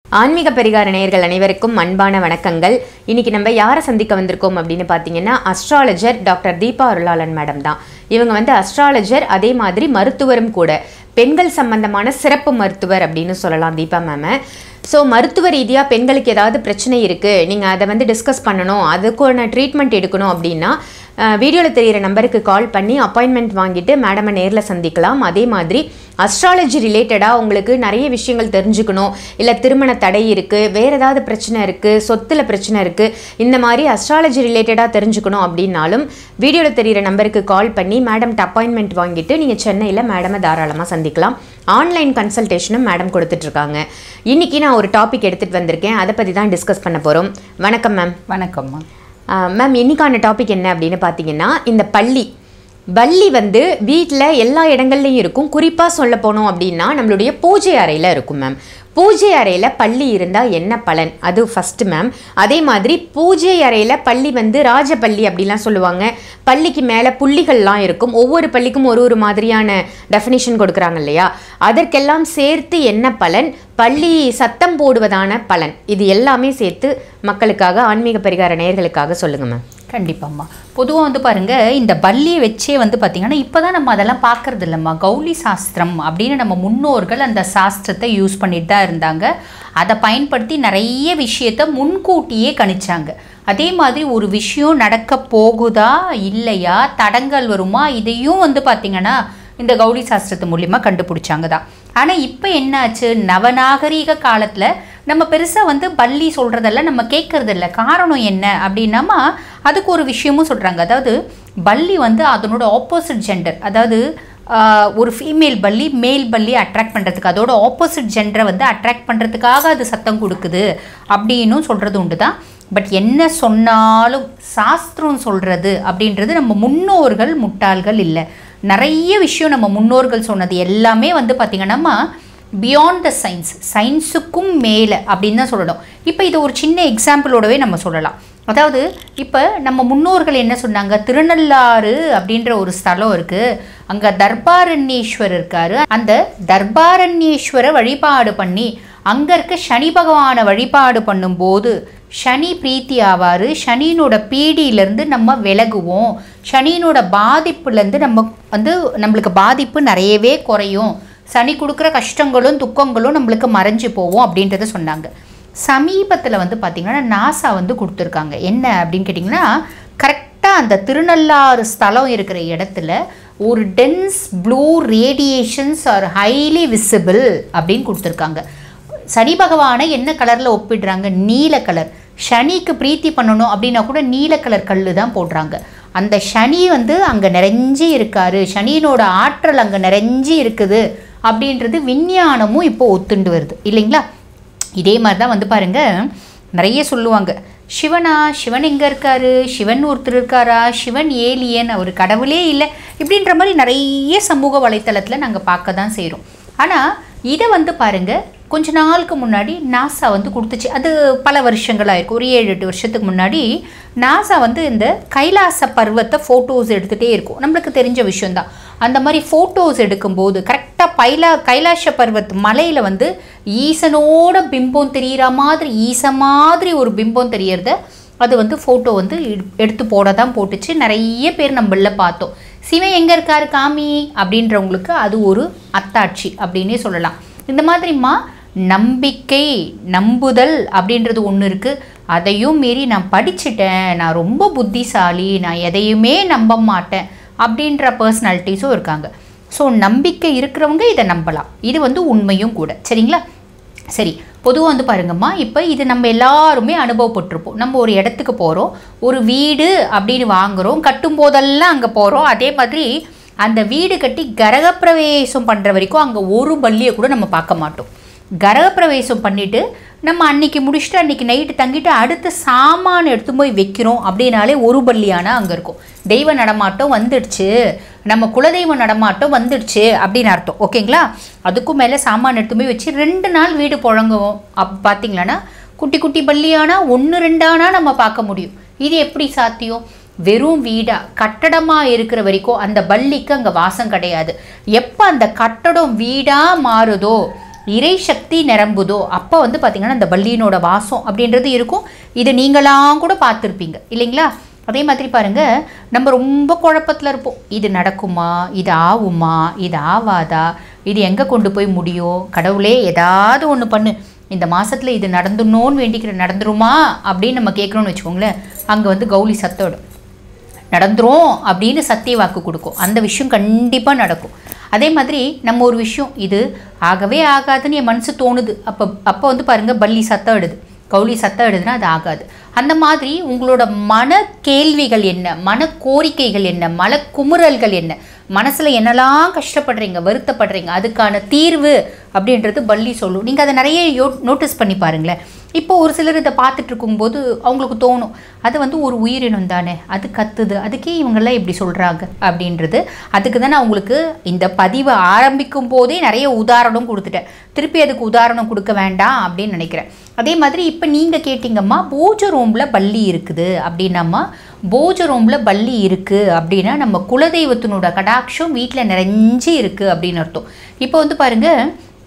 ஆன்மீக பரிகார நேயர்கள் அனைவருக்கும் அன்பான வணக்கங்கள் இன்னைக்கு நம்ம யாரை சந்திக்க வந்திருக்கோம் அப்படின்னு பார்த்தீங்கன்னா astrologer doctor Deepa Arulalan madam தான் இவங்க வந்து அஸ்ட்ராலஜர் அதே மாதிரி மருத்துவரும் கூட பெண்கள் சம்பந்தமான சிறப்பு மருத்துவர் அப்படின்னு சொல்லலாம் தீபா மேம ஸோ மருத்துவ ரீதியாக பெண்களுக்கு ஏதாவது பிரச்சனை இருக்குது நீங்கள் அதை வந்து டிஸ்கஸ் பண்ணணும் அதுக்கான ட்ரீட்மெண்ட் எடுக்கணும் அப்படின்னா வீடியோவில் தெரியிற நம்பருக்கு கால் பண்ணி அப்பாயின்மெண்ட் வாங்கிட்டு மேடமை நேரில் சந்திக்கலாம் அதே மாதிரி அஸ்ட்ராலஜி ரிலேட்டடாக உங்களுக்கு நிறைய விஷயங்கள் தெரிஞ்சுக்கணும் இல்லை திருமண தடை இருக்குது வேறு ஏதாவது பிரச்சனை இருக்குது சொத்துல பிரச்சனை இருக்குது இந்த மாதிரி அஸ்ட்ராலஜி ரிலேட்டடாக தெரிஞ்சுக்கணும் அப்படின்னாலும் வீடியோவில் தெரியிற நம்பருக்கு கால் பண்ணி மேடம்கிட்ட அப்பாயின்மெண்ட் வாங்கிட்டு நீங்கள் சென்னையில் மேடமை தாராளமாக சந்திக்கலாம் ஆன்லைன் கன்சல்டேஷனும் மேடம் கொடுத்துட்ருக்காங்க இன்றைக்கி நான் ஒரு டாபிக் எடுத்துகிட்டு வந்திருக்கேன் அதை பற்றி தான் டிஸ்கஸ் பண்ண போகிறோம் வணக்கம் மேம் வணக்கம்மா மேம் இன்னைக்கான டாபிக் என்ன அப்படின்னு பார்த்தீங்கன்னா இந்த பள்ளி பள்ளி வந்து வீட்டில் எல்லா இடங்கள்லையும் இருக்கும் குறிப்பாக சொல்ல போனோம் அப்படின்னா நம்மளுடைய பூஜை அறையில் இருக்கும் மேம் பூஜை அறையில் பள்ளி இருந்தால் என்ன பலன் அது ஃபஸ்ட்டு மேம் அதே மாதிரி பூஜை அறையில் பள்ளி வந்து ராஜபள்ளி அப்படிலாம் சொல்லுவாங்க பள்ளிக்கு மேலே புள்ளிகள்லாம் இருக்கும் ஒவ்வொரு பள்ளிக்கும் ஒரு ஒரு மாதிரியான டெஃபினிஷன் கொடுக்குறாங்க இல்லையா அதற்கெல்லாம் சேர்த்து என்ன பலன் பள்ளி சத்தம் போடுவதான பலன் இது எல்லாமே சேர்த்து மக்களுக்காக ஆன்மீக பரிகார நேயர்களுக்காக சொல்லுங்க மேம் கண்டிப்பாம்மா பொதுவாக வந்து பாருங்க இந்த பல்லியை வச்சே வந்து பார்த்திங்கன்னா இப்போ தான் நம்ம அதெல்லாம் பார்க்கறது இல்லைம்மா கௌலி சாஸ்திரம் அப்படின்னு நம்ம முன்னோர்கள் அந்த சாஸ்திரத்தை யூஸ் பண்ணிட்டு தான் இருந்தாங்க அதை பயன்படுத்தி நிறைய விஷயத்த முன்கூட்டியே கணிச்சாங்க அதே மாதிரி ஒரு விஷயம் நடக்க போகுதா இல்லையா தடங்கள் வருமா இதையும் வந்து பார்த்திங்கன்னா இந்த கௌரி சாஸ்திரத்து மூலியமாக கண்டுபிடிச்சாங்க தான் ஆனால் இப்போ என்னாச்சு நவநாகரீக காலத்தில் நம்ம பெருசாக வந்து பள்ளி சொல்கிறதெல்லாம் நம்ம கேட்கறது இல்லை காரணம் என்ன அப்படின்னாமா அதுக்கு ஒரு விஷயமும் சொல்கிறாங்க அதாவது பள்ளி வந்து அதனோட ஆப்போசிட் ஜெண்டர் அதாவது ஆஹ், ஒரு ஃபீமேல் பள்ளி மேல் பள்ளி அட்ராக்ட் பண்ணுறதுக்கு அதோட ஆப்போசிட் ஜெண்டரை வந்து அட்ராக்ட் பண்ணுறதுக்காக அது சத்தம் கொடுக்குது அப்படின்னும் சொல்கிறது உண்டு தான் பட் என்ன சொன்னாலும் சாஸ்திரம் சொல்கிறது அப்படின்றது நம்ம முன்னோர்கள் முட்டாள்கள் இல்லை நிறைய விஷயம் நம்ம முன்னோர்கள் சொன்னது எல்லாமே வந்து பார்த்திங்கன்னா பியாண்ட் த சயின்ஸ் சயின்ஸுக்கும் மேலே அப்படின்னு தான் சொல்லணும் இப்போ இது ஒரு சின்ன எக்ஸாம்பிளோடவே நம்ம சொல்லலாம் அதாவது இப்போ நம்ம முன்னோர்கள் என்ன சொன்னாங்க திருநள்ளாறு அப்படின்ற ஒரு ஸ்தலம் இருக்குது அங்கே தர்பாரண்யேஸ்வரர் இருக்காரு அந்த தர்பாரண்யேஸ்வரை வழிபாடு பண்ணி அங்கே இருக்க சனி பகவானை வழிபாடு பண்ணும்போது சனி பிரீத்தி ஆவார் சனியினோட பீடியிலேருந்து நம்ம விலகுவோம் சனியினோட பாதிப்புலேருந்து நம்ம வந்து நம்மளுக்கு பாதிப்பு நிறையவே குறையும் சனி கொடுக்குற கஷ்டங்களும் துக்கங்களும் நம்மளுக்கு மறைஞ்சு போவோம் அப்படின்றத சொன்னாங்க சமீபத்தில் வந்து பார்த்திங்கன்னா நாசா வந்து கொடுத்துருக்காங்க என்ன அப்படின்னு கேட்டிங்கன்னா கரெக்டாக அந்த திருநள்ளாறு ஸ்தலம் இருக்கிற இடத்துல ஒரு dense blue radiations are highly visible அப்படின்னு கொடுத்துருக்காங்க சனி பகவானை என்ன கலரில் ஒப்பிடுறாங்க நீல கலர் சனிக்கு பிரீத்தி பண்ணணும் அப்படின்னா கூட நீல கலர் கல் தான் போடுறாங்க அந்த சனி வந்து அங்கே நிறைஞ்சி இருக்காரு சனியினோட ஆற்றல் அங்கே நிறைஞ்சி இருக்குது அப்படின்றது விஞ்ஞானமும் இப்போ ஒத்துண்டு வருது இல்லைங்களா இதே மாதிரி தான் வந்து பாருங்க நிறைய சொல்லுவாங்க சிவனா சிவன் எங்கே இருக்காரு சிவன் ஒருத்தர் இருக்காரா சிவன் ஏலியன் அவர் கடவுளே இல்லை இப்படின்ற மாதிரி நிறைய சமூக வலைத்தளத்தில் நாங்கள் பார்க்க தான் செய்கிறோம் ஆனால் இதை வந்து பாருங்க கொஞ்ச நாளுக்கு முன்னாடி நாசா வந்து கொடுத்துச்சு அது பல வருஷங்களாக இருக்கும் ஒரு ஏழு எட்டு வருஷத்துக்கு முன்னாடி நாசா வந்து இந்த கைலாச பர்வத்தை ஃபோட்டோஸ் எடுத்துகிட்டே இருக்கும் நம்மளுக்கு தெரிஞ்ச விஷயந்தான் அந்த மாதிரி ஃபோட்டோஸ் எடுக்கும்போது கரெக்டாக பைலா கைலாச பர்வத் மலையில் வந்து ஈசனோட பிம்பம் தெரிகிற மாதிரி ஈச மாதிரி ஒரு பிம்பம் தெரியறத அது வந்து ஃபோட்டோ வந்து எடு- எடுத்து போட தான் போட்டுச்சு நிறைய பேர் நம்மள பார்த்தோம் சிவன் எங்கே இருக்காரு காமி அப்படின்றவங்களுக்கு அது ஒரு அத்தாட்சி அப்படின்னே சொல்லலாம் இந்த மாதிரிம்மா நம்பிக்கை நம்புதல் அப்படின்றது ஒன்று இருக்குது அதையும் மீறி நான் படிச்சுட்டேன் நான் ரொம்ப புத்திசாலி நான் எதையுமே நம்ப மாட்டேன் அப்படின்ற பர்சனாலிட்டிஸும் இருக்காங்க ஸோ நம்பிக்கை இருக்கிறவங்க இதை நம்பலாம் இது வந்து உண்மையும் கூட சரிங்களா சரி பொதுவாக வந்து பாருங்கம்மா இப்போ இது நம்ம எல்லாருமே அனுபவப்பட்டிருப்போம் நம்ம ஒரு இடத்துக்கு போகிறோம் ஒரு வீடு அப்படின்னு வாங்குகிறோம் கட்டும் போதெல்லாம் அங்கே போகிறோம் அதே மாதிரி அந்த வீடு கட்டி கரகப்பிரவேசம் பண்ணுற வரைக்கும் அங்கே ஒரு பள்ளியை கூட நம்ம பார்க்க மாட்டோம் கரகப்பிரவேசம் பண்ணிவிட்டு நம்ம அன்னைக்கு முடிச்சுட்டு அன்னைக்கு நைட்டு தங்கிட்டு அடுத்த சாமான் எடுத்து போய் வைக்கிறோம் அப்படின்னாலே ஒரு பள்ளியானா அங்கே இருக்கும் தெய்வ நடமாட்டம் வந்துடுச்சு நம்ம குலதெய்வ நடமாட்டம் வந்துடுச்சு அப்படின்னு அர்த்தம் ஓகேங்களா அதுக்கும் மேலே சாமான் எடுத்து போய் வச்சு ரெண்டு நாள் வீடு புழங்குவோம் அப் பார்த்தீங்களான்னா குட்டி குட்டி பள்ளியானா ஒன்று ரெண்டானா நம்ம பார்க்க முடியும் இது எப்படி சாத்தியம் வெறும் வீடா கட்டடமா இருக்கிற வரைக்கும் அந்த பள்ளிக்கு அங்கே வாசம் கிடையாது எப்போ அந்த கட்டடம் வீடா மாறுதோ இறை சக்தி நிரம்புதோ அப்போ வந்து பார்த்திங்கன்னா இந்த பல்லியினோட வாசம் அப்படின்றது இருக்கும் இது நீங்களாம் கூட பார்த்துருப்பீங்க இல்லைங்களா அதே மாதிரி பாருங்க நம்ம ரொம்ப குழப்பத்தில் இருப்போம் இது நடக்குமா இது ஆகுமா இது ஆவாதா இது எங்கே கொண்டு போய் முடியும் கடவுளே ஏதாவது ஒன்று பண்ணு இந்த மாசத்துல இது நடந்துடணும்னு வேண்டிக்கிற நடந்துருமா அப்படின்னு நம்ம கேட்குறோம்னு வச்சுக்கோங்களேன் அங்கே வந்து கௌலி சத்தோடும் நடந்துரும் அப்படின்னு சத்திய வாக்கு கொடுக்கும் அந்த விஷயம் கண்டிப்பாக நடக்கும் அதே மாதிரி நம்ம ஒரு விஷயம் இது ஆகவே ஆகாதுன்னு என் மனசு தோணுது அப்போ அப்போ வந்து பாருங்க பல்லி சத்தம் எடுது கௌலி சத்தம் எடுதுன்னா அது ஆகாது அந்த மாதிரி உங்களோட மன கேள்விகள் என்ன மன கோரிக்கைகள் என்ன மன குமுறல்கள் என்ன மனசில் என்னெல்லாம் கஷ்டப்படுறீங்க வருத்தப்படுறீங்க அதுக்கான தீர்வு அப்படின்றது பள்ளி சொல்லும் நீங்கள் அதை நிறைய யோ நோட்டீஸ் பண்ணி பாருங்களேன் இப்போ ஒரு சிலர் இதை பார்த்துட்டு இருக்கும்போது அவங்களுக்கு தோணும் அது வந்து ஒரு உயிரினம் தானே அது கத்துது அதுக்கே இவங்கெல்லாம் இப்படி சொல்கிறாங்க அப்படின்றது அதுக்கு தான் நான் உங்களுக்கு இந்த பதிவை ஆரம்பிக்கும் போதே நிறைய உதாரணம் கொடுத்துட்டேன் திருப்பி அதுக்கு உதாரணம் கொடுக்க வேண்டாம் அப்படின்னு நினைக்கிறேன் அதே மாதிரி இப்போ நீங்கள் கேட்டிங்கம்மா பூஜ ரூமில் பள்ளி இருக்குது அப்படின்னாம்மா பூஜ ரூமில் பள்ளி இருக்குது அப்படின்னா நம்ம குலதெய்வத்தினோட கடாட்சம் வீட்டில் நிறைஞ்சு இருக்குது அப்படின்னு அர்த்தம் இப்போ வந்து பாருங்கள்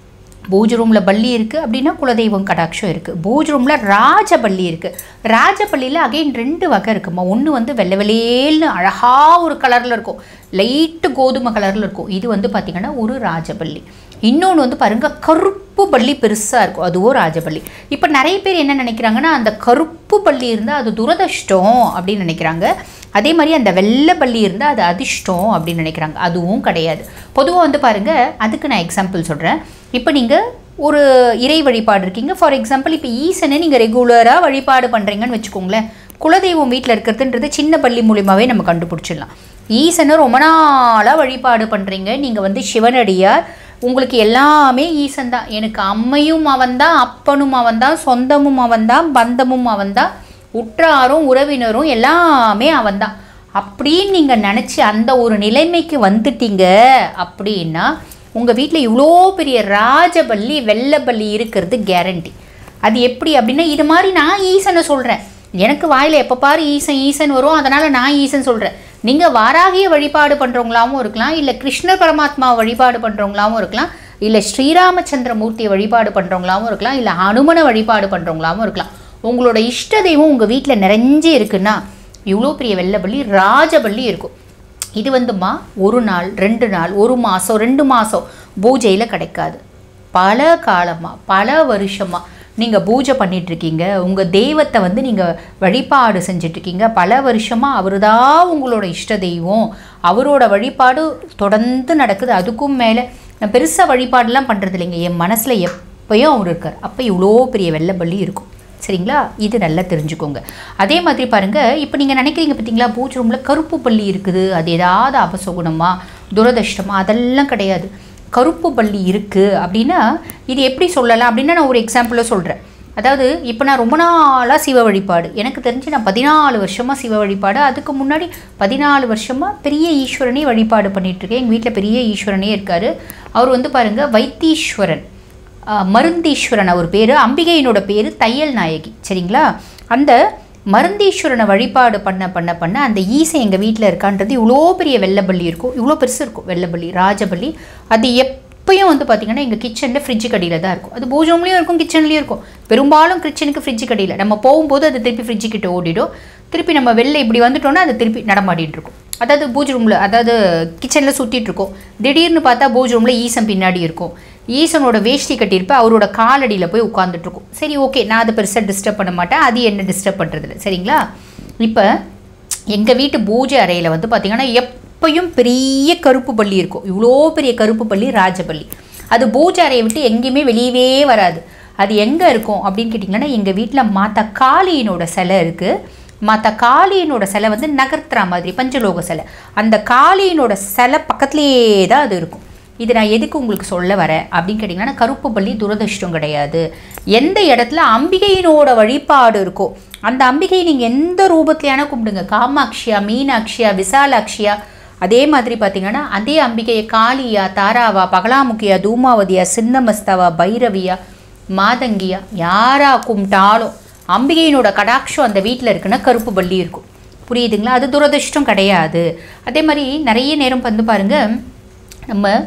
பூஜ் ரூமில் பள்ளி இருக்குது அப்படின்னா குலதெய்வம் கடாட்சம் இருக்குது பூஜ் ரூமில் ராஜபள்ளி இருக்குது ராஜபள்ளியில் அகைன் ரெண்டு வகை இருக்குமா ஒன்று வந்து வெள்ளை வெள்ளேல்னு அழகாக ஒரு கலரில் இருக்கும் லைட்டு கோதுமை கலரில் இருக்கும் இது வந்து பார்த்திங்கன்னா ஒரு ராஜபள்ளி இன்னொன்று வந்து பாருங்க கருப்பு பள்ளி பெருசாக இருக்கும் அதுவும் ராஜபள்ளி இப்போ நிறைய பேர் என்ன நினைக்கிறாங்கன்னா அந்த கருப்பு பள்ளி இருந்தால் அது துரதிர்ஷ்டம் அப்படின்னு நினைக்கிறாங்க அதே மாதிரி அந்த வெள்ளை பள்ளி இருந்தால் அது அதிர்ஷ்டம் அப்படின்னு நினைக்கிறாங்க அதுவும் கிடையாது பொதுவாக வந்து பாருங்கள் அதுக்கு நான் எக்ஸாம்பிள் சொல்கிறேன் இப்போ நீங்கள் ஒரு இறை வழிபாடு இருக்கீங்க ஃபார் எக்ஸாம்பிள் இப்போ ஈசனை நீங்கள் ரெகுலராக வழிபாடு பண்ணுறீங்கன்னு வச்சுக்கோங்களேன் குலதெய்வம் வீட்டில் இருக்கிறதுன்றது சின்ன பள்ளி மூலியமாகவே நம்ம கண்டுபிடிச்சிடலாம் ஈசனை ரொம்ப நாளாக வழிபாடு பண்ணுறீங்க நீங்கள் வந்து சிவனடியார் உங்களுக்கு எல்லாமே ஈசன் தான் எனக்கு அம்மையும் அவன்தான் அப்பனும் அவன்தான் சொந்தமும் அவன்தான் பந்தமும் அவன்தான் உற்றாரும் உறவினரும் எல்லாமே அவன்தான் அப்படின்னு நீங்கள் நினச்சி அந்த ஒரு நிலைமைக்கு வந்துட்டீங்க அப்படின்னா உங்கள் வீட்டில் இவ்வளோ பெரிய ராஜபல்லி வெள்ளப்பள்ளி இருக்கிறது கேரண்டி அது எப்படி அப்படின்னா இது மாதிரி நான் ஈசனை சொல்கிறேன் எனக்கு வாயில் எப்போ பாரு ஈசன் ஈசன் வரும் அதனால் நான் ஈசன் சொல்கிறேன் நீங்கள் வாராகிய வழிபாடு பண்ணுறவங்களாவும் இருக்கலாம் இல்லை கிருஷ்ணர் பரமாத்மா வழிபாடு பண்ணுறவங்களாவும் இருக்கலாம் இல்லை ஸ்ரீராமச்சந்திர மூர்த்தியை வழிபாடு பண்ணுறவங்களாவும் இருக்கலாம் இல்லை ஹனுமனை வழிபாடு பண்ணுறவங்களாவும் இருக்கலாம் உங்களோட இஷ்ட தெய்வம் உங்கள் வீட்டில் நிறைஞ்சு இருக்குன்னா இவ்வளோ பெரிய வெள்ளப்பள்ளி ராஜபள்ளி இருக்கும் இது வந்துமா ஒரு நாள் ரெண்டு நாள் ஒரு மாதம் ரெண்டு மாதம் பூஜையில் கிடைக்காது பல காலமாக பல வருஷமாக நீங்கள் பூஜை பண்ணிகிட்ருக்கீங்க உங்கள் தெய்வத்தை வந்து நீங்கள் வழிபாடு செஞ்சிட்ருக்கீங்க பல வருஷமாக அவர் தான் உங்களோட இஷ்ட தெய்வம் அவரோட வழிபாடு தொடர்ந்து நடக்குது அதுக்கும் மேலே நான் பெருசாக வழிபாடுலாம் பண்ணுறது இல்லைங்க என் மனசில் எப்பயும் அவர் இருக்கார் அப்போ இவ்வளோ பெரிய வெள்ளப்பள்ளி இருக்கும் சரிங்களா இது நல்லா தெரிஞ்சுக்கோங்க அதே மாதிரி பாருங்கள் இப்போ நீங்கள் நினைக்கிறீங்க பார்த்தீங்களா பூஜை ரூமில் கருப்பு பள்ளி இருக்குது அது ஏதாவது அபசகுணமா துரதிர்ஷ்டமா அதெல்லாம் கிடையாது கருப்பு பள்ளி இருக்குது அப்படின்னா இது எப்படி சொல்லலாம் அப்படின்னா நான் ஒரு எக்ஸாம்பிளாக சொல்கிறேன் அதாவது இப்போ நான் ரொம்ப நாளாக சிவ வழிபாடு எனக்கு தெரிஞ்சு நான் பதினாலு வருஷமாக சிவ வழிபாடு அதுக்கு முன்னாடி பதினாலு வருஷமாக பெரிய ஈஸ்வரனே வழிபாடு பண்ணிகிட்ருக்கேன் எங்கள் வீட்டில் பெரிய ஈஸ்வரனே இருக்கார் அவர் வந்து பாருங்கள் வைத்தீஸ்வரன் ஆஹ் மருந்தீஸ்வரன் அவர் பேர் அம்பிகையினோட பேர் தையல் நாயகி சரிங்களா அந்த மருந்தீஸ்வரனை வழிபாடு பண்ண பண்ண பண்ண அந்த ஈசை எங்கள் வீட்டில் இருக்கான்றது இவ்வளோ பெரிய வெள்ளப்பள்ளி இருக்கும் இவ்வளோ பெருசு இருக்கும் வெள்ளப்பள்ளி ராஜபள்ளி அது எப்பயும் வந்து பார்த்திங்கன்னா எங்கள் கிச்சனில் ஃப்ரிட்ஜு கடியில் தான் இருக்கும் அது பூஜ்ரூம்லேயும் இருக்கும் கிச்சன்லேயும் இருக்கும் பெரும்பாலும் கிச்சனுக்கு ஃப்ரிட்ஜு கடியில் நம்ம போகும்போது அது திருப்பி ஃப்ரிட்ஜு கிட்ட ஓடிடும் திருப்பி நம்ம வெளில இப்படி வந்துட்டோம்னா அது திருப்பி நடமாடிட்டு இருக்கும் அதாவது பூஜ் ரூமில் அதாவது கிச்சனில் சுற்றிட்டு இருக்கோம் திடீர்னு பார்த்தா பூஜ் ரூமில் ஈசன் பின்னாடி இருக்கும் ஈசனோட வேஷ்டி கட்டியிருப்ப அவரோட காலடியில் போய் உட்காந்துட்டு இருக்கும் சரி ஓகே நான் அதை பெருசாக டிஸ்டர்ப் பண்ண மாட்டேன் அது என்ன டிஸ்டர்ப் பண்ணுறதில்ல சரிங்களா இப்போ எங்கள் வீட்டு பூஜை அறையில் வந்து பார்த்திங்கன்னா எப்பயும் பெரிய கருப்பு பள்ளி இருக்கும் இவ்வளோ பெரிய கருப்பு பள்ளி ராஜபள்ளி அது பூஜை அறையை விட்டு எங்கேயுமே வெளியவே வராது அது எங்கே இருக்கும் அப்படின்னு கேட்டிங்கன்னா எங்கள் வீட்டில் மாதா காளியினோட சிலை இருக்குது மாதா காளியினோட சிலை வந்து நகர்த்துற மாதிரி பஞ்சலோக சிலை அந்த காளியினோட சிலை பக்கத்துலேயே தான் அது இருக்கும் இது நான் எதுக்கு உங்களுக்கு சொல்ல வரேன் அப்படின்னு கேட்டிங்கன்னா கருப்பு பள்ளி துரதிர்ஷ்டம் கிடையாது எந்த இடத்துல அம்பிகையினோட வழிபாடு இருக்கோ அந்த அம்பிகையை நீங்கள் எந்த ரூபத்துலையான கும்பிடுங்க காமாட்சியா மீனாட்சியா விசாலாட்சியா அதே மாதிரி பார்த்தீங்கன்னா அதே அம்பிகையை காளியா தாராவா பகலாமுகியா தூமாவதியா சின்னமஸ்தாவா பைரவியா மாதங்கியா யாரா கும்பிட்டாலும் அம்பிகையினோட கடாட்சம் அந்த வீட்டில் இருக்குன்னா கருப்பு பள்ளி இருக்கும் புரியுதுங்களா அது துரதிர்ஷ்டம் கிடையாது அதே மாதிரி நிறைய நேரம் வந்து பாருங்க நம்ம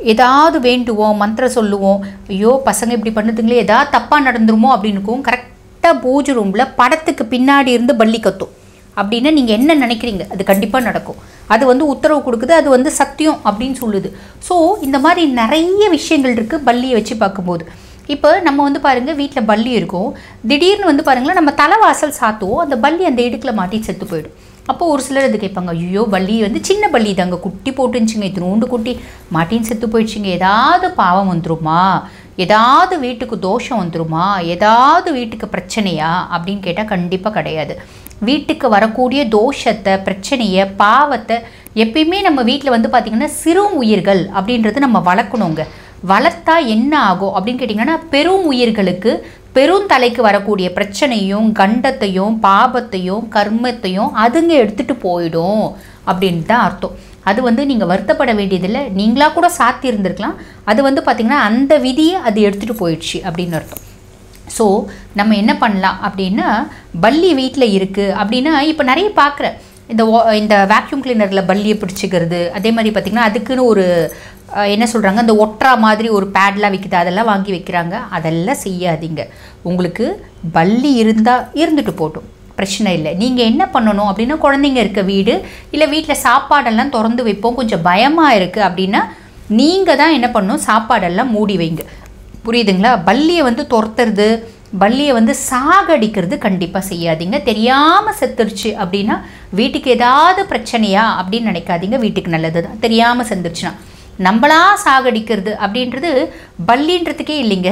ஏதாவது வேண்டுவோம் மந்திரம் சொல்லுவோம் ஐயோ பசங்க இப்படி பண்ணுதுங்களே ஏதாவது தப்பாக நடந்துருமோ அப்படின்னு இருக்கும் கரெக்டாக பூஜை ரூமில் படத்துக்கு பின்னாடி இருந்து பள்ளி கத்தும் அப்படின்னா நீங்கள் என்ன நினைக்கிறீங்க அது கண்டிப்பாக நடக்கும் அது வந்து உத்தரவு கொடுக்குது அது வந்து சத்தியம் அப்படின்னு சொல்லுது ஸோ இந்த மாதிரி நிறைய விஷயங்கள் இருக்குது பள்ளியை வச்சு பார்க்கும்போது இப்போ நம்ம வந்து பாருங்கள் வீட்டில் பள்ளி இருக்கும் திடீர்னு வந்து பாருங்களேன் நம்ம தலைவாசல் சாத்துவோம் அந்த பள்ளி அந்த இடுக்கில் மாட்டி செத்து போயிடும் அப்போ ஒரு சிலர் அது கேட்பாங்க ஐயோ பள்ளி வந்து சின்ன பள்ளி தாங்க குட்டி போட்டுருந்துச்சுங்க இத்தினூண்டு குட்டி மாட்டின்னு செத்து போயிடுச்சுங்க ஏதாவது பாவம் வந்துருமா ஏதாவது வீட்டுக்கு தோஷம் வந்துருமா ஏதாவது வீட்டுக்கு பிரச்சனையா அப்படின்னு கேட்டால் கண்டிப்பாக கிடையாது வீட்டுக்கு வரக்கூடிய தோஷத்தை பிரச்சனையை பாவத்தை எப்பயுமே நம்ம வீட்டில் வந்து பார்த்திங்கன்னா சிறு உயிர்கள் அப்படின்றது நம்ம வளர்க்கணுங்க வளர்த்தா என்ன ஆகும் அப்படின்னு கேட்டிங்கன்னா பெரும் உயிர்களுக்கு பெருந்தலைக்கு வரக்கூடிய பிரச்சனையும் கண்டத்தையும் பாபத்தையும் கர்மத்தையும் அதுங்க எடுத்துகிட்டு போயிடும் அப்படின்னு தான் அர்த்தம் அது வந்து நீங்கள் வருத்தப்பட வேண்டியதில்லை நீங்களா கூட சாத்தி இருந்திருக்கலாம் அது வந்து பார்த்திங்கன்னா அந்த விதியை அது எடுத்துகிட்டு போயிடுச்சு அப்படின்னு அர்த்தம் ஸோ நம்ம என்ன பண்ணலாம் அப்படின்னா பல்லி வீட்டில் இருக்குது அப்படின்னா இப்போ நிறைய பார்க்குறேன் இந்த வா- இந்த வேக்யூம் கிளீனரில் பல்லியை பிடிச்சிக்கிறது அதே மாதிரி பார்த்திங்கன்னா அதுக்குன்னு ஒரு அஹ், என்ன சொல்கிறாங்க இந்த ஒட்றா மாதிரி ஒரு பேட்லாம் விற்கிது அதெல்லாம் வாங்கி வைக்கிறாங்க அதெல்லாம் செய்யாதீங்க உங்களுக்கு பல்லி இருந்தால் இருந்துட்டு போட்டும் பிரச்சனை இல்லை நீங்கள் என்ன பண்ணணும் அப்படின்னா குழந்தைங்க இருக்க வீடு இல்லை வீட்டில் சாப்பாடெல்லாம் திறந்து வைப்போம் கொஞ்சம் பயமாக இருக்குது அப்படின்னா நீங்கள் தான் என்ன பண்ணணும் சாப்பாடெல்லாம் மூடி வைங்க புரியுதுங்களா பல்லியை வந்து துரத்துறது பல்லியை வந்து சாகடிக்கிறது கண்டிப்பாக செய்யாதீங்க தெரியாமல் செத்துருச்சு அப்படின்னா வீட்டுக்கு ஏதாவது பிரச்சனையா அப்படின்னு நினைக்காதீங்க வீட்டுக்கு நல்லது தான் தெரியாமல் செத்துருச்சுன்னா நம்மளா சாகடிக்கிறது அப்படின்றது பல்லின்றதுக்கே இல்லைங்க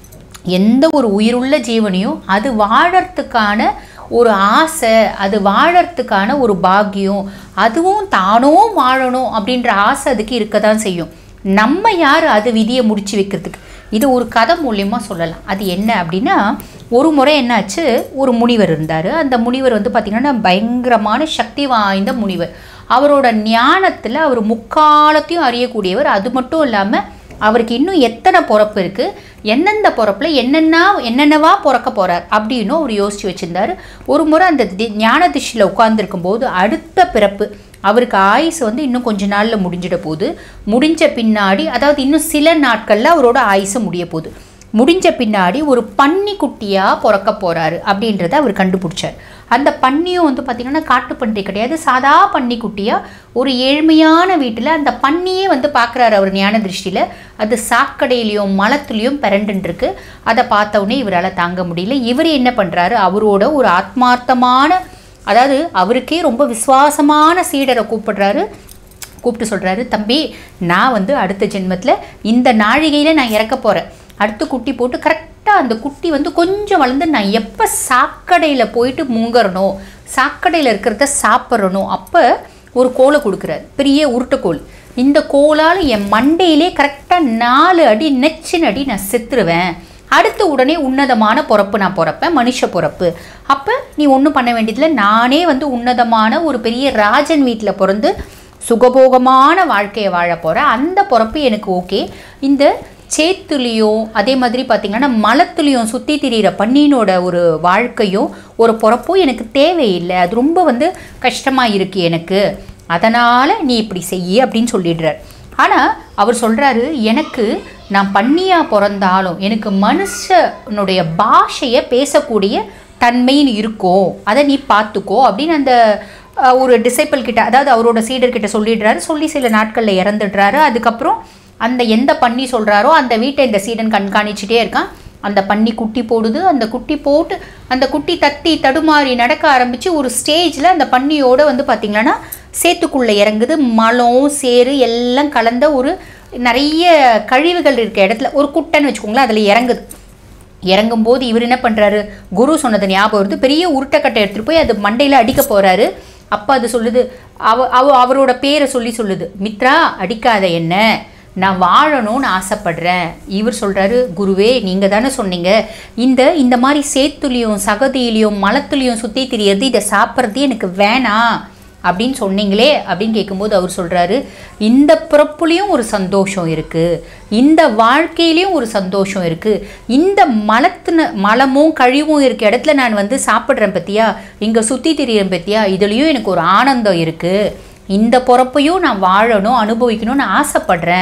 எந்த ஒரு உயிருள்ள ஜீவனையும் அது வாழறதுக்கான ஒரு ஆசை அது வாழறதுக்கான ஒரு பாக்கியம் அதுவும் தானும் வாழணும் அப்படின்ற ஆசை அதுக்கு இருக்க தான் செய்யும் நம்ம யார் அது விதியை முடிச்சு வைக்கிறதுக்கு இது ஒரு கதை மூலியமா சொல்லலாம் அது என்ன அப்படின்னா ஒரு முறை என்னாச்சு ஒரு முனிவர் இருந்தார் அந்த முனிவர் வந்து பார்த்திங்கன்னா பயங்கரமான சக்தி வாய்ந்த முனிவர் அவரோட ஞானத்தில் அவர் முக்காலத்தையும் அறியக்கூடியவர் அது மட்டும் இல்லாமல் அவருக்கு இன்னும் எத்தனை பிறப்பு இருக்குது எந்தெந்த பிறப்பில் என்னென்ன என்னென்னவா பிறக்க போகிறார் அப்படின்னு அவர் யோசித்து வச்சுருந்தார் ஒரு முறை அந்த தி ஞான திஷியில் உட்கார்ந்துருக்கும் போது அடுத்த பிறப்பு அவருக்கு ஆயுசு வந்து இன்னும் கொஞ்ச நாளில் முடிஞ்சிட போகுது முடிஞ்ச பின்னாடி அதாவது இன்னும் சில நாட்களில் அவரோட ஆயுசு முடிய போகுது முடிஞ்ச பின்னாடி ஒரு பன்னி குட்டியாக பிறக்க போகிறாரு அப்படின்றத அவர் கண்டுபிடிச்சார் அந்த பன்னியும் வந்து பார்த்திங்கன்னா காட்டு பன்றி கிடையாது சாதா பன்னி குட்டியாக ஒரு ஏழ்மையான வீட்டில் அந்த பன்னியே வந்து பார்க்குறாரு அவர் ஞான திருஷ்டியில் அது சாக்கடையிலையும் மலத்துலேயும் பிறண்டுருக்கு அதை பார்த்த உடனே இவரால் தாங்க முடியல இவர் என்ன பண்ணுறாரு அவரோட ஒரு ஆத்மார்த்தமான அதாவது அவருக்கே ரொம்ப விசுவாசமான சீடரை கூப்பிடுறாரு கூப்பிட்டு சொல்கிறாரு தம்பி நான் வந்து அடுத்த ஜென்மத்தில் இந்த நாழிகையில் நான் இறக்க போகிறேன் அடுத்து குட்டி போட்டு கரெக்டாக அந்த குட்டி வந்து கொஞ்சம் வளர்ந்து நான் எப்போ சாக்கடையில் போயிட்டு முங்கறனோ சாக்கடையில் இருக்கிறத சாப்பிட்றனோ அப்போ ஒரு கோலை கொடுக்குறாரு பெரிய உருட்டைக்கோல் இந்த கோலால் என் மண்டையிலே கரெக்டாக நாலு அடி நெச்சின் அடி நான் செத்துருவேன் அடுத்து உடனே உன்னதமான பிறப்பு நான் பிறப்பேன் மனுஷ பிறப்பு அப்போ நீ ஒன்றும் பண்ண வேண்டியதில்லை நானே வந்து உன்னதமான ஒரு பெரிய ராஜன் வீட்டில் பிறந்து சுகபோகமான வாழ்க்கையை வாழ போகிறேன் அந்த பிறப்பு எனக்கு ஓகே இந்த சேத்துலேயும் அதே மாதிரி பார்த்திங்கன்னா மலத்துலேயும் சுற்றி திரியிற பன்னீனோட ஒரு வாழ்க்கையும் ஒரு பிறப்பும் எனக்கு தேவையில்லை அது ரொம்ப வந்து கஷ்டமாக இருக்கு எனக்கு அதனால் நீ இப்படி செய்யி அப்படின்னு சொல்லிடுறார் ஆனால் அவர் சொல்கிறாரு எனக்கு நான் பன்னியாக பிறந்தாலும் எனக்கு மனுஷனுடைய பாஷையை பேசக்கூடிய தன்மைன்னு இருக்கும் அதை நீ பார்த்துக்கோ அப்படின்னு அந்த அஹ், ஒரு டிசைபிள் கிட்ட அதாவது அவரோட சீடர் கிட்ட சொல்லிடுறாரு சொல்லி சில நாட்களில் இறந்துடுறாரு அதுக்கப்புறம் அந்த எந்த பன்னி சொல்கிறாரோ அந்த வீட்டை இந்த சீடன் கண்காணிச்சுட்டே இருக்கான் அந்த பன்னி குட்டி போடுது அந்த குட்டி போட்டு அந்த குட்டி தத்தி தடுமாறி நடக்க ஆரம்பித்து ஒரு ஸ்டேஜில் அந்த பன்னியோட வந்து பார்த்திங்கன்னா சேத்துக்குள்ளே இறங்குது மலம் சேறு எல்லாம் கலந்த ஒரு நிறைய கழிவுகள் இருக்க இடத்துல ஒரு குட்டைன்னு வச்சுக்கோங்களேன் அதில் இறங்குது இறங்கும்போது இவர் என்ன பண்ணுறாரு குரு சொன்னது ஞாபகம் வருது பெரிய உருட்டைக்கட்டை எடுத்துகிட்டு போய் அது மண்டையில் அடிக்க போகிறாரு அப்போ அது சொல்லுது அவ அவ அவரோட பேரை சொல்லி சொல்லுது மித்ரா அடிக்காத என்ன நான் வாழணும்னு ஆசைப்படுறேன் இவர் சொல்கிறாரு குருவே நீங்கள் தானே சொன்னீங்க இந்த இந்த மாதிரி சேத்துலேயும் சகதியிலையும் மலத்துலேயும் சுற்றி திரியறது இதை சாப்பிட்றது எனக்கு வேணாம் அப்படின்னு சொன்னீங்களே அப்படின்னு கேட்கும்போது அவர் சொல்கிறாரு இந்த பிறப்புலேயும் ஒரு சந்தோஷம் இருக்குது இந்த வாழ்க்கையிலையும் ஒரு சந்தோஷம் இருக்குது இந்த மலத்துன மலமும் கழிவும் இருக்க இடத்துல நான் வந்து சாப்பிட்றேன் பற்றியா இங்கே சுற்றி திரியிறேன் பற்றியா இதுலேயும் எனக்கு ஒரு ஆனந்தம் இருக்குது இந்த பிறப்பையும் நான் வாழணும் அனுபவிக்கணும்னு ஆசைப்படுறேன்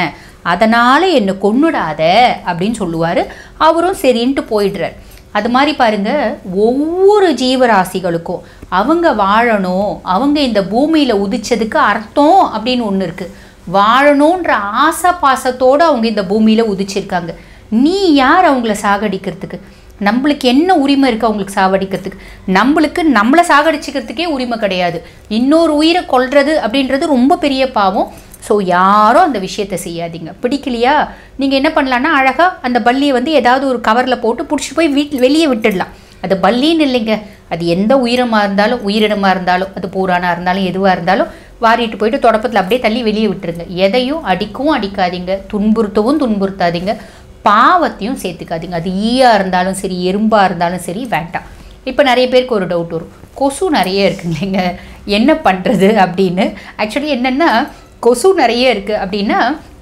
அதனால் என்னை கொன்னுடாத அப்படின்னு சொல்லுவார் அவரும் சரின்ட்டு போயிடுறார் அது மாதிரி பாருங்க ஒவ்வொரு ஜீவராசிகளுக்கும் அவங்க வாழணும் அவங்க இந்த பூமியில் உதிச்சதுக்கு அர்த்தம் அப்படின்னு ஒன்று இருக்குது வாழணுன்ற ஆசை பாசத்தோடு அவங்க இந்த பூமியில் உதிச்சிருக்காங்க நீ யார் அவங்கள சாகடிக்கிறதுக்கு நம்மளுக்கு என்ன உரிமை இருக்குது அவங்களுக்கு சாவடிக்கிறதுக்கு நம்மளுக்கு நம்மளை சாகடிச்சுக்கிறதுக்கே உரிமை கிடையாது இன்னொரு உயிரை கொல்றது அப்படின்றது ரொம்ப பெரிய பாவம் ஸோ யாரும் அந்த விஷயத்தை செய்யாதீங்க பிடிக்கலையா நீங்கள் என்ன பண்ணலான்னா அழகாக அந்த பல்லியை வந்து ஏதாவது ஒரு கவரில் போட்டு பிடிச்சி போய் வீட்டில் வெளியே விட்டுடலாம் அது பல்லின்னு இல்லைங்க அது எந்த உயிரமாக இருந்தாலும் உயிரினமாக இருந்தாலும் அது பூரானாக இருந்தாலும் எதுவாக இருந்தாலும் வாரிட்டு போயிட்டு தொடப்பத்தில் அப்படியே தள்ளி வெளியே விட்டுருங்க எதையும் அடிக்கவும் அடிக்காதீங்க துன்புறுத்தவும் துன்புறுத்தாதீங்க பாவத்தையும் சேர்த்துக்காதீங்க அது ஈயாக இருந்தாலும் சரி எறும்பாக இருந்தாலும் சரி வேண்டாம் இப்போ நிறைய பேருக்கு ஒரு டவுட் வரும் கொசு நிறைய இருக்குங்க என்ன பண்ணுறது அப்படின்னு ஆக்சுவலி என்னென்னா கொசு நிறைய இருக்குது அப்படின்னா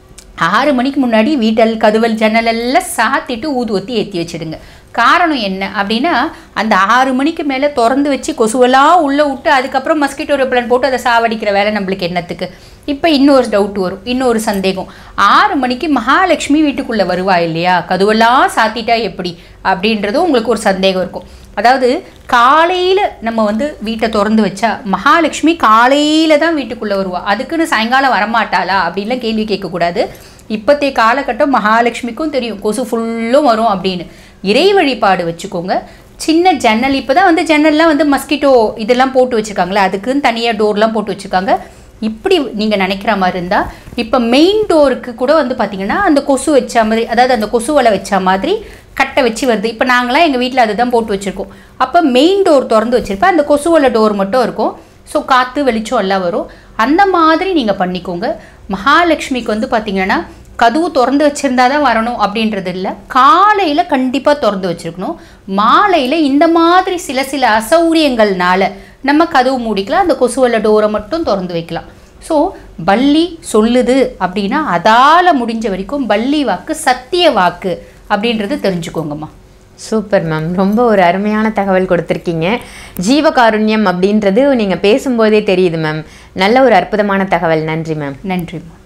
ஆறு மணிக்கு முன்னாடி வீட்டல் கதவல் ஜன்னல் எல்லாம் சாத்திட்டு ஊதுவத்தி ஏற்றி வச்சிடுங்க காரணம் என்ன அப்படின்னா அந்த ஆறு மணிக்கு மேலே திறந்து வச்சு கொசுவெல்லாம் உள்ளே விட்டு அதுக்கப்புறம் மஸ்கிட்டோ ரெப்பலன் போட்டு அதை சாவடிக்கிற வேலை நம்மளுக்கு என்னத்துக்கு இப்போ இன்னொரு டவுட் வரும் இன்னொரு சந்தேகம் ஆறு மணிக்கு மகாலட்சுமி வீட்டுக்குள்ளே வருவா இல்லையா கதுவெல்லாம் சாத்திட்டா எப்படி அப்படின்றதும் உங்களுக்கு ஒரு சந்தேகம் இருக்கும் அதாவது காலையில் நம்ம வந்து வீட்டை திறந்து வச்சா மகாலட்சுமி காலையில் தான் வீட்டுக்குள்ளே வருவா அதுக்குன்னு சாயங்காலம் வரமாட்டாளா அப்படின்லாம் கேள்வி கேட்கக்கூடாது இப்போத்தைய காலகட்டம் மகாலட்சுமிக்கும் தெரியும் கொசு ஃபுல்லும் வரும் அப்படின்னு இறை வழிபாடு வச்சுக்கோங்க சின்ன ஜன்னல் இப்போ தான் வந்து ஜன்னல்லாம் வந்து மஸ்கிட்டோ இதெல்லாம் போட்டு வச்சுருக்காங்களே அதுக்குன்னு தனியாக டோர்லாம் போட்டு வச்சுருக்காங்க இப்படி நீங்கள் நினைக்கிற மாதிரி இருந்தால் இப்போ மெயின் டோருக்கு கூட வந்து பார்த்தீங்கன்னா அந்த கொசு வச்ச மாதிரி அதாவது அந்த கொசு வலை வச்ச மாதிரி கட்டை வச்சு வருது இப்போ நாங்களாம் எங்கள் வீட்டில் அதுதான் போட்டு வச்சுருக்கோம் அப்போ மெயின் டோர் திறந்து வச்சுருப்பேன் அந்த கொசு வலை டோர் மட்டும் இருக்கும் ஸோ காற்று வெளிச்சம் எல்லாம் வரும் அந்த மாதிரி நீங்கள் பண்ணிக்கோங்க மகாலட்சுமிக்கு வந்து பார்த்தீங்கன்னா கதவு திறந்து வச்சுருந்தா தான் வரணும் அப்படின்றது இல்லை காலையில் கண்டிப்பாக திறந்து வச்சுருக்கணும் மாலையில் இந்த மாதிரி சில சில அசௌரியங்கள்னால நம்ம கதவு மூடிக்கலாம் அந்த கொசுவல டோரை மட்டும் திறந்து வைக்கலாம் ஸோ பல்லி சொல்லுது அப்படின்னா அதால் முடிஞ்ச வரைக்கும் பல்லி வாக்கு சத்திய வாக்கு அப்படின்றது தெரிஞ்சுக்கோங்கம்மா சூப்பர் மேம் ரொம்ப ஒரு அருமையான தகவல் கொடுத்துருக்கீங்க ஜீவகாருண்யம் அப்படின்றது நீங்கள் பேசும்போதே தெரியுது மேம் நல்ல ஒரு அற்புதமான தகவல் நன்றி மேம் நன்றிம்மா